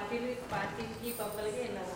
పార్టీలు పార్టీకి పబ్బలకి వెళ్ళాలి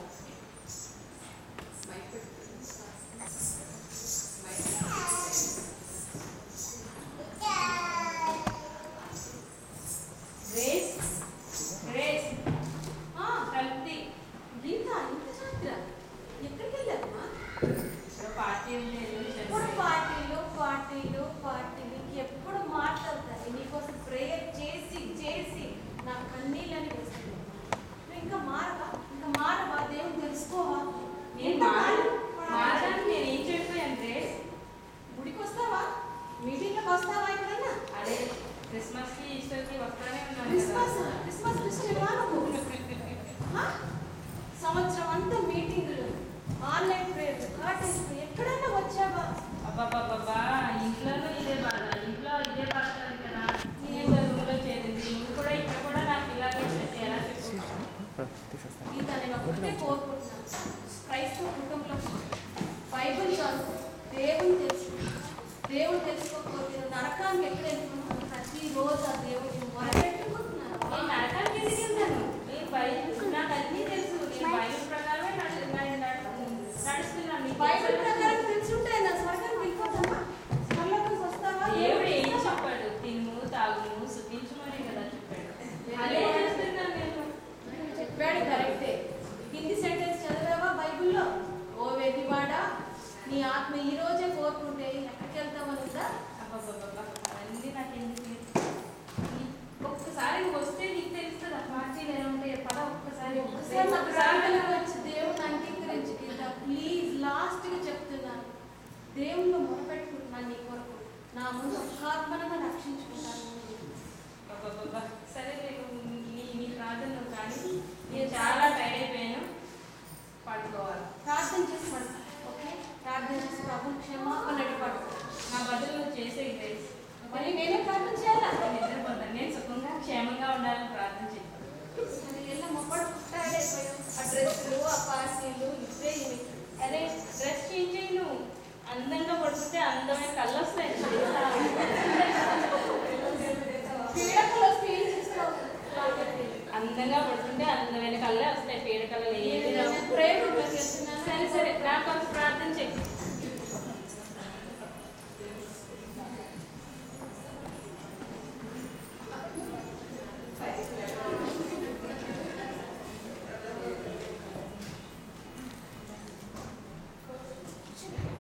గ్రేస్ గ్రేస్ ఆ, కలిపి గీత ఇంత రాత్ర ఎక్కడికి వెళ్ళారమ్మా పార్టీ ఉంది ఎల్లుండి ఎప్పుడు చెప్పండి. పార్టీలు పార్టీలు పార్టీలు ఎప్పుడు మాట్లాడతారు నీకోసం ప్రేయర్ చేసి చేసి నా కన్నీళ్ళని వస్తున్నాయి నువ్వు ఇంకా మారవా ఇంకా మారవా దేవుని తెలుసుకోవా నేను ఎంత మార- మార- మారడానికి నేను ఏం చెప్పాను గ్రేస్ గుడికి వస్తావా మీటింగ్లకు వస్తావా ఎక్కడన్నా అదే క్రిస్మస్ కి ఈస్టర్ కి వస్తానే ఉన్నాను క్రిస్మస్ కదా క్రిస్మస్ క్రిస్టియన్వా నువ్వు ఆ? సంవత్సరం అంతా మీటింగులు ఆన్లైన్ ప్రేయర్ కాటేజ్ ఎక్కడన్నా వచ్చావా అబ్బాబ్బాబ్బా ఇంట్లోనూ ఇదే బాధ ఇంట్లో ఇదే బాధ కాదు కదా నేను చదువులో చేరింది నువ్వు కూడా ఇక్కడ కూడా నాకు ఇలాగే చేస్తే ఎలా చెప్పు గీత నేను ఒకటే కోరుకుంటున్నాను క్రైస్తవ కుటుంబంలో బైబిల్ కాదు దేవుని తెలుసు దేవుడు తెలుసుకోకపోతే నువ్వు నరకానికి ఎక్కడ వెళ్తున్నావు ప్రతిరోజు ఆ దేవుడిని మొరపెట్టుకుంటున్నాను నేను నరకానికి ఎందుకు వెళ్తాను నేను బైబిల్ నాకు అన్నీ తెలుసు నేను బైబిల్ ప్రకారమే నడు- నేను నడు- నడుస్తున్నాను నీకు బైబిల్ తెలుసా? ప్రకారం తెలుసుంటే నా స్వర్గానికి వెళ్ళిపోతావా స్వర్గంలోకి వస్తావా దేవుడు ఏం చెప్పాడు తిను తాగును సుఖించమని కదా చెప్పాడు అదే చేస్తున్నాను నేను చెప్పాడు కరెక్టే హిందీ సెంటెన్స్ చదివావా బైబిల్లో ఓ వెదివాడా నీ ఆత్మ ఈ రోజే కోరుకుంటే ఎక్కడికి వెళ్తామని ఉందా అబ్బబ్బబ్బబ్బా, అవన్నీ నాకు ఎందుకు నీ- ఒక్కసారి నువ్వు వస్తే నీకు తెలుస్తుంది ఆ పార్టీలు ఎలా ఉంటాయి పద ఒక్కసారి ఒకసారి మా ప్రార్థనకు వచ్చి దేవుని అంగీకరించి గీత ప్లీజ్ లాస్ట్ గా చెప్తున్నాను దేవుళ్ళు మొరపెట్టుకుంటున్నాను నీ కొరకు నా ముందు ఒక్కాత్మనంగా రక్షించుకుంటాను అబ్బబ్బబ్బా, సరే నేను నీ నీ ప్రార్థన నువ్వు కానీ నేను చాలా టైర్ అయిపోయాను పడుకోవాలి ప్రార్థన చేసి పడతా ఓకే ప్రార్థన చేసి ప్రభు క్షమాపణ అడిగి పడుకో నా బదులు నువ్వు చేసే గ్రేస్ మరి నేనే ప్రార్థన చేయాలా నిద్రపోతాను నేను సుఖంగా క్షేమంగా ఉండాలని ప్రార్థన చేస్తాను సరే ఎలా మొప్పడు పుట్టాడైపోయావు ఆ డ్రెస్సులు ఆ పార్టీలు ఇవే ఇవి అరే డ్రెస్ చేంజ్ చేయి నువ్వు అందంగా పడుకుంటే అందమైన కళ్ళు వస్తాయి పీడకలు వస్తే ఏం చేస్తావు అందంగా పడుకుంటే అందమైన కళ్ళే వస్తాయి పీడ కళ్ళు ఏది రావు ప్రేమ చేస్తున్నాను సరే సరే నా కోసం ప్రార్థన చెయ్యి